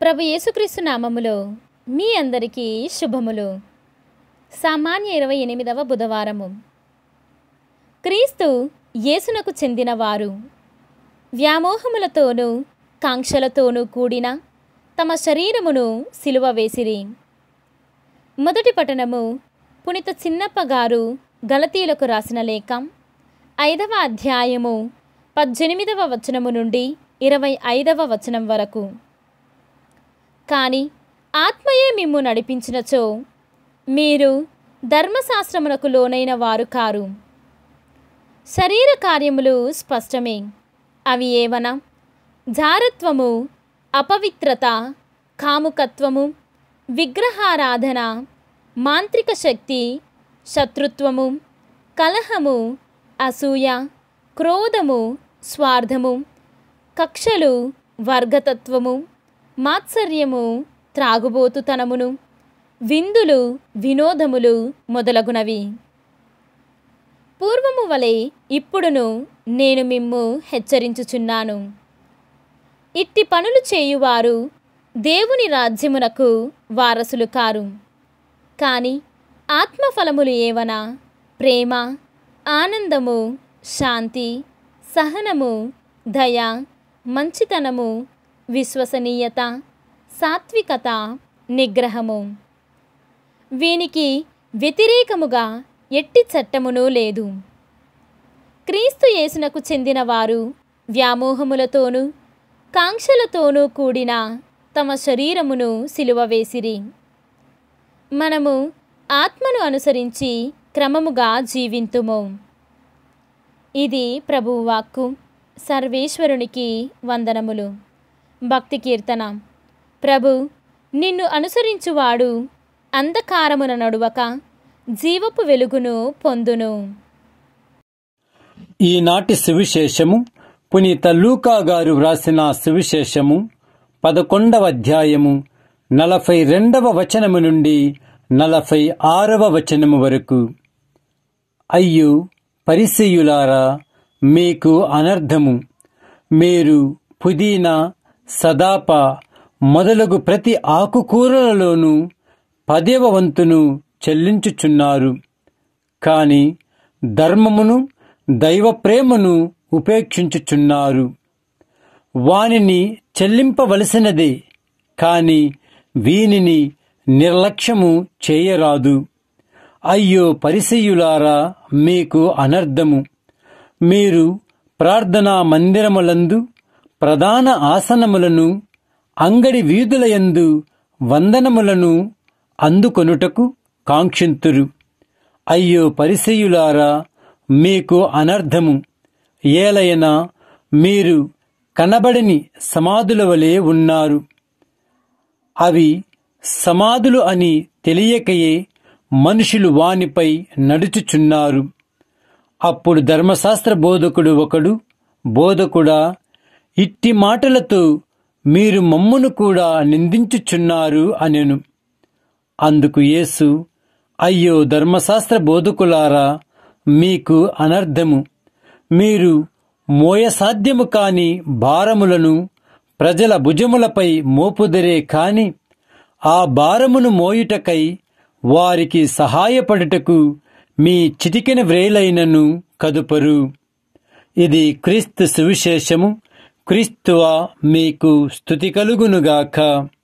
ప్రభు యేసుక్రీస్తు నామములో మీ అందరికీ శుభములు సామాన్య ఇరవై ఎనిమిదవ బుధవారము క్రీస్తు యేసునకు చెందినవారు వ్యామోహములతోనూ కాంక్షలతోనూ కూడిన తమ శరీరమును సిలువ వేసిరి మొదటి పఠనము పునిత చిన్నప్ప గారు గలతీలకు రాసిన లేఖ ఐదవ అధ్యాయము పద్దెనిమిదవ వచనము నుండి ఇరవై ఐదవ వచనం వరకు కానీ ఆత్మయే మిమ్ము నడిపించినచో మీరు ధర్మశాస్త్రమునకు లోనైన వారు కారు శరీర కార్యములు స్పష్టమే అవి ఏవన జారత్వము అపవిత్రత కాముకత్వము విగ్రహారాధన మాంత్రిక శక్తి శత్రుత్వము కలహము అసూయ క్రోధము స్వార్థము కక్షలు వర్గతత్వము మాత్సర్యము త్రాగుబోతుతనమును విందులు వినోదములు మొదలగునవి పూర్వము వలె ఇప్పుడును నేను మిమ్ము హెచ్చరించుచున్నాను ఇట్టి పనులు చేయువారు దేవుని రాజ్యమునకు వారసులు కారు కాని ఆత్మఫలములు ఏవనా ప్రేమ ఆనందము శాంతి సహనము దయ మంచితనము విశ్వసనీయత సాత్వికత నిగ్రహము వీనికి వ్యతిరేకముగా ఎట్టి చట్టమును లేదు క్రీస్తు యేసునకు చెందినవారు వ్యామోహములతోనూ కాంక్షలతోనూ కూడిన తమ శరీరమును సిలువ వేసిరి మనము ఆత్మను అనుసరించి క్రమముగా జీవింతుము ఇది ప్రభువు వాక్కు సర్వేశ్వరునికి వందనములు భక్తి కీర్తన ప్రభు నిన్ను అనుసరించువాడు అంధకారమున నడువక జీవపు వెలుగును పొందును ఈనాటి సువిశేషము పునీత లూకా గారు వ్రాసిన సువిశేషము పదకొండవ అధ్యాయము నలభై రెండవ వచనము నుండి నలభై ఆరవ వచనము వరకు అయ్యో పరిసయులారా మీకు అనర్థము మీరు పుదీనా సదాప మొదలగు ప్రతి ఆకుకూరలలోనూ పదేవ వంతును చెల్లించుచున్నారు కాని ధర్మమును దైవ ప్రేమను ఉపేక్షించుచున్నారు వానిని చెల్లింపవలసినదే కాని వీనిని నిర్లక్ష్యము చేయరాదు అయ్యో పరిసయ్యులారా మీకు అనర్థము మీరు ప్రార్థనా మందిరములందు ప్రధాన ఆసనములను అంగడి వీధులయందు వందనములను అందుకొనుటకు కాంక్షింతురు అయ్యో పరిసయులారా మీకు అనర్థము ఏలయన మీరు కనబడని సమాధుల వలె ఉన్నారు అవి సమాధులు అని తెలియకయే మనుషులు వానిపై నడుచుచున్నారు అప్పుడు ధర్మశాస్త్ర బోధకుడు ఒకడు బోధకుడా ఇట్టి మాటలతో మీరు మమ్మును కూడా నిందించుచున్నారు అనెను అందుకు యేసు అయ్యో ధర్మశాస్త్ర బోధకులారా మీకు అనర్థము మీరు మోయసాధ్యము కాని భారములను ప్రజల భుజములపై మోపుదరే కాని ఆ భారమును మోయుటకై వారికి సహాయపడుటకు మీ చిటికెన వ్రేలైనను కదుపరు ఇది క్రీస్తు సువిశేషము క్రీస్తువ మీకు స్థుతి కలుగునుగాక